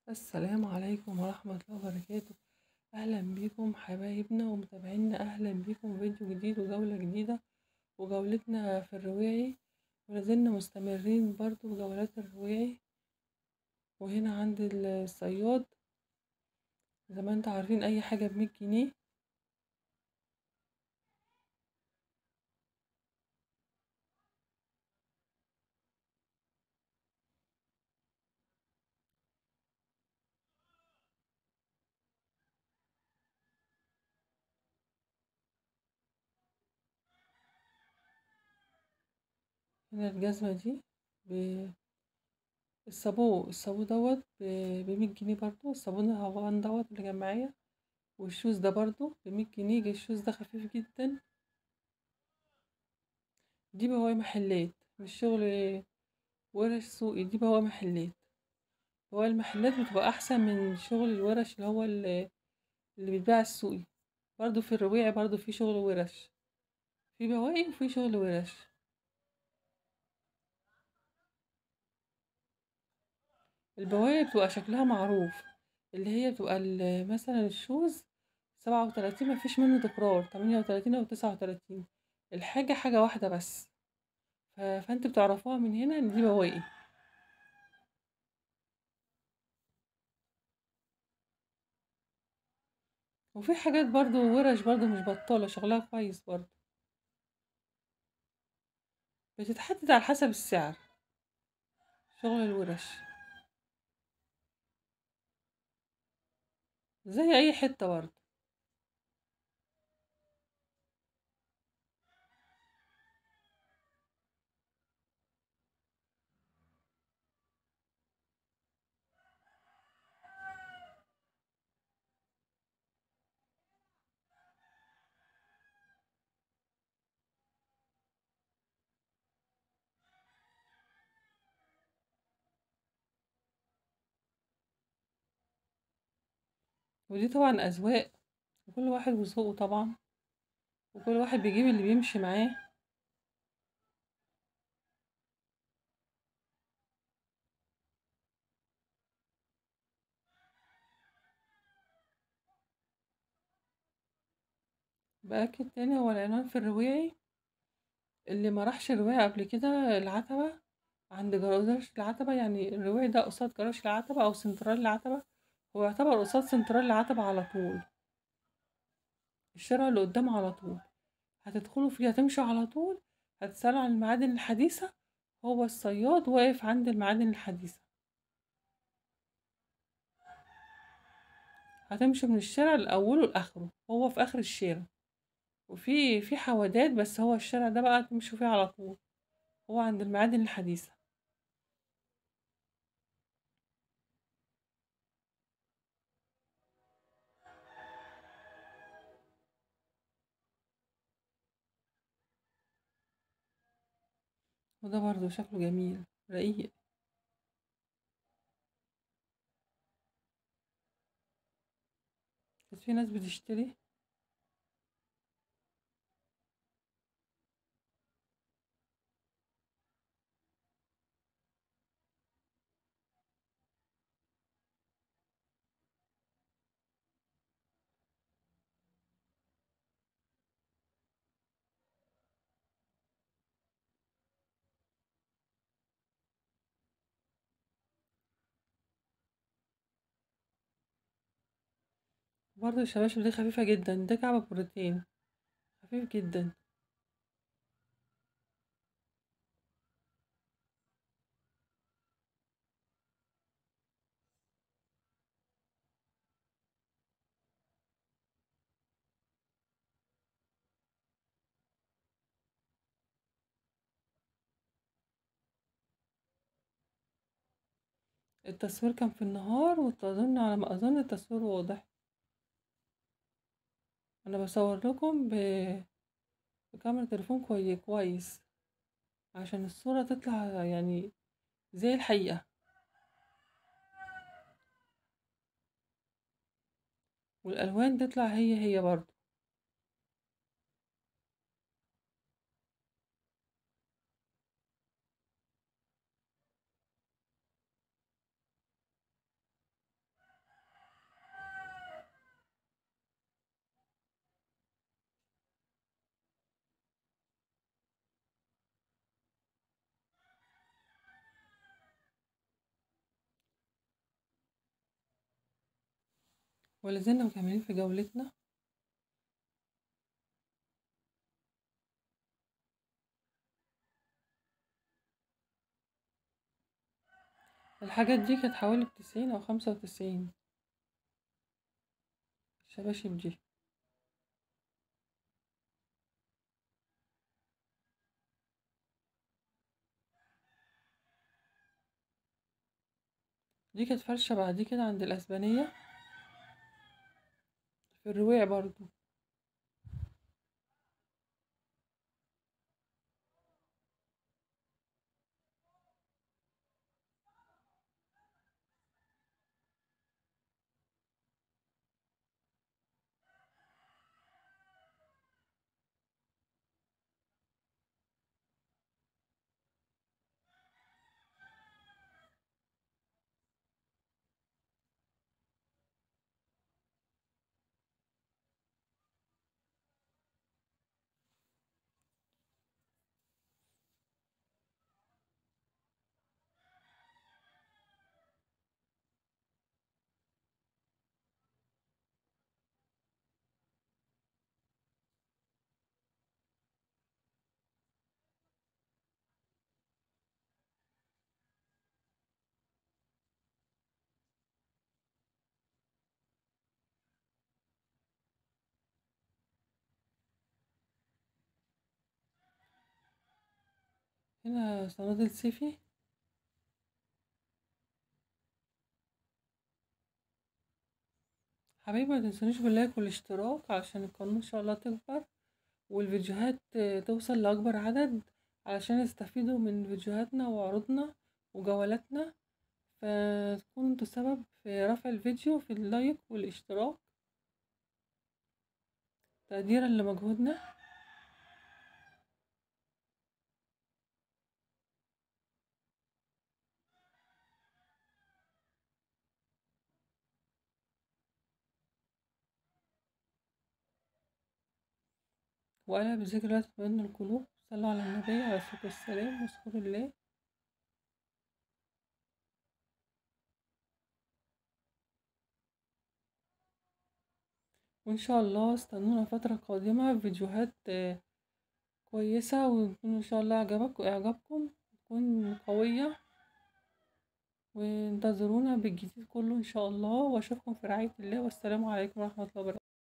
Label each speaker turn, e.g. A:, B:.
A: السلام عليكم ورحمة الله وبركاته أهلا بيكم حبايبنا ومتابعينا أهلا بيكم في فيديو جديد وجولة جديدة وجولتنا في الرواعي ولازلنا مستمرين برضو بجولات الرواعي وهنا عند الصياد زي ما انتوا عارفين أي حاجة بمية جنيه هنا الجزمة دي ب... الصابون الصابون دوت بمية جنيه برضو الصابون الهوان دوت اللي كان معايا والشوز ده برضو بمية جنيه الشوز ده خفيف جدا دي بواقي محلات مش شغل ورش سوقي دي بواقي محلات بواقي المحلات بتبقى أحسن من شغل الورش اللي هو اللي, اللي بيتباع السوقي برضو في الرواعي برضو في شغل ورش في بواقي وفي شغل ورش البواقي بتبقى شكلها معروف اللي هي بتبقى مثلا الشوز سبعة وتلاتين مفيش منه تكرار تمانية وتلاتين أو تسعة وتلاتين الحاجة حاجة واحدة بس ف... فانت بتعرفوها من هنا ان دي بواقي وفي حاجات برضو ورش برضو مش بطالة شغلها كويس برضو بتتحدد على حسب السعر شغل الورش زي اي حتة برضو ودي طبعا أذواق وكل واحد وذوقه طبعا وكل واحد بيجيب اللي بيمشي معاه بأكد تاني هو العنوان في الرواعي اللي ما راحش الرواعي قبل كده العتبة عند جراج العتبة يعني الرواعي ده قصاد جراج العتبة أو سنترال العتبة هو يعتبر قصاد سنترال العتبة على طول الشارع اللي قدامه على طول هتدخلوا فيه هتمشوا على طول هتسألوا عن المعادن الحديثة هو الصياد واقف عند المعادن الحديثة هتمشوا من الشارع لأوله لآخره هو في آخر الشارع وفي في حوادات بس هو الشارع ده بقى تمشوا فيه على طول هو عند المعادن الحديثة وده برضو شكله جميل رقيق بس في ناس بتشتري برضه الشباشب دي خفيفة جدا ده كعب بروتين خفيف جدا التصوير كان في النهار وأظن على ما أظن التصوير واضح أنا بصور لكم ب... بكاميرا تليفون كويس كويس عشان الصورة تطلع يعني زي الحقيقة والألوان تطلع هي هي برضو ولازلنا مكملين في جولتنا الحاجات دي كانت حوالي بتسعين أو خمسة وتسعين الشباشب دي دي كانت فرشة بعد كده عند الأسبانية في الرواع برضو هنا صنادل صيفي حبايبي ما تنسونيش باللايك والاشتراك علشان القناة ان شاء الله تكبر والفيديوهات توصل لأكبر عدد علشان يستفيدوا من فيديوهاتنا وعروضنا وجولاتنا فتكونوا انتوا سبب في رفع الفيديو في اللايك والاشتراك تقديرا لمجهودنا وألا بذكر الله تطمئن القلوب صلوا على النبي عليه الصلاة والسلام واذكروا الله وإن شاء الله استنونا فترة قادمة فيديوهات كويسة وتكون إن شاء الله إعجابك إعجابكم تكون قوية وانتظرونا بالجديد كله إن شاء الله وأشوفكم في رعاية الله والسلام عليكم ورحمة الله وبركاته